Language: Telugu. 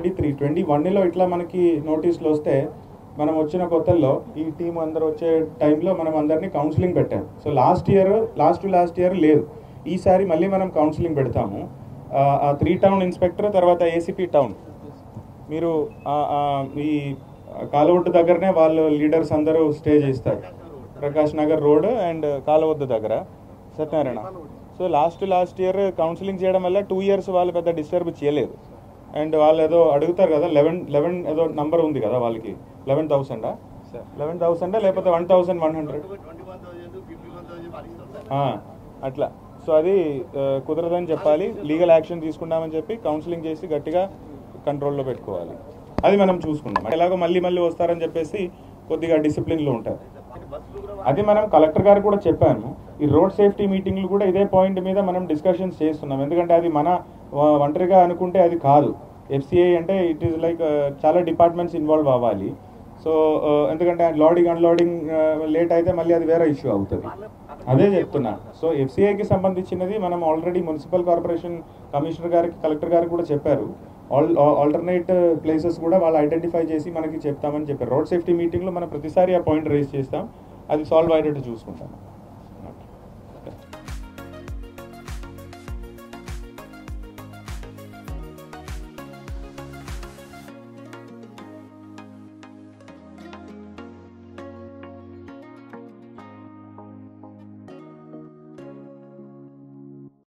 ట్వంటీ త్రీ ట్వంటీ వన్లో ఇట్లా మనకి నోటీసులు వస్తే మనం వచ్చిన కొత్తల్లో ఈ టీం అందరు వచ్చే టైంలో మనం అందరినీ కౌన్సిలింగ్ పెట్టాం so last year last to last year లేదు ఈసారి మళ్ళీ మనం కౌన్సిలింగ్ పెడతాము ఆ, ఆ త్రీ టౌన్ ఇన్స్పెక్టర్ తర్వాత ఏసీపీ టౌన్ మీరు ఆ- ఆ ఈ కాలవొడ్డు దగ్గరనే వాళ్ళు లీడర్స్ అందరూ స్టే చేస్తారు ప్రకాష్ నగర్ రోడ్ అండ్ కాలవొద్దు దగ్గర Satyanarayana so last last year counselling చేయడం వల్ల టూ ఇయర్స్ వాళ్ళు పెద్ద డిస్టర్బ్ చేయలేదు అండ్ వాళ్ళు ఏదో అడుగుతారు కదా లెవెన్ లెవెన్ ఏదో నంబర్ ఉంది కదా వాళ్ళకి లెవెన్ థౌసండా లెవెన్ థౌసండా లేకపోతే వన్ థౌసండ్ వన్ హండ్రెడ్ అట్లా సో అది ఆ, కుదరదని చెప్పాలి లీగల్ యాక్షన్ తీసుకుంటామని చెప్పి కౌన్సిలింగ్ చేసి గట్టిగా కంట్రోల్లో పెట్టుకోవాలి అది మనం చూసుకుందాం ఎలాగో మళ్ళీ మళ్ళీ వస్తారని చెప్పేసి కొద్దిగా డిసిప్లిన్లో ఉంటారు అది మనం కలెక్టర్ గారు కూడా చెప్పాను ఈ రోడ్ సేఫ్టీ మీటింగ్లు కూడా ఇదే పాయింట్ మీద మనం డిస్కషన్స్ చేస్తున్నాం ఎందుకంటే అది మన వ- ఒంటరిగా అనుకుంటే అది కాదు ఎఫ్సిఐ అంటే ఇట్ ఈస్ లైక్ చాలా డిపార్ట్మెంట్స్ ఇన్వాల్వ్ అవ్వాలి సో ఎందుకంటే లోడింగ్ అన్లోడింగ్ లేట్ అయితే మళ్ళీ అది వేరే ఇష్యూ అవుతుంది అదే చెప్తున్నా సో ఎఫ్సిఐకి సంబంధించినది మనం ఆల్రెడీ మున్సిపల్ కార్పొరేషన్ కమిషనర్ గారికి కలెక్టర్ గారికి కూడా చెప్పారు ఆల్ ఆల్టర్నేట్ ప్లేసెస్ కూడా వాళ్ళు ఐడెంటిఫై చేసి మనకి చెప్తామని చెప్పారు రోడ్ సేఫ్టీ మీటింగ్లో మనం ప్రతిసారి ఆ పాయింట్ రేస్ చేస్తాం అది సాల్వ్ అయ్యేటట్టు చూసుకుంటాం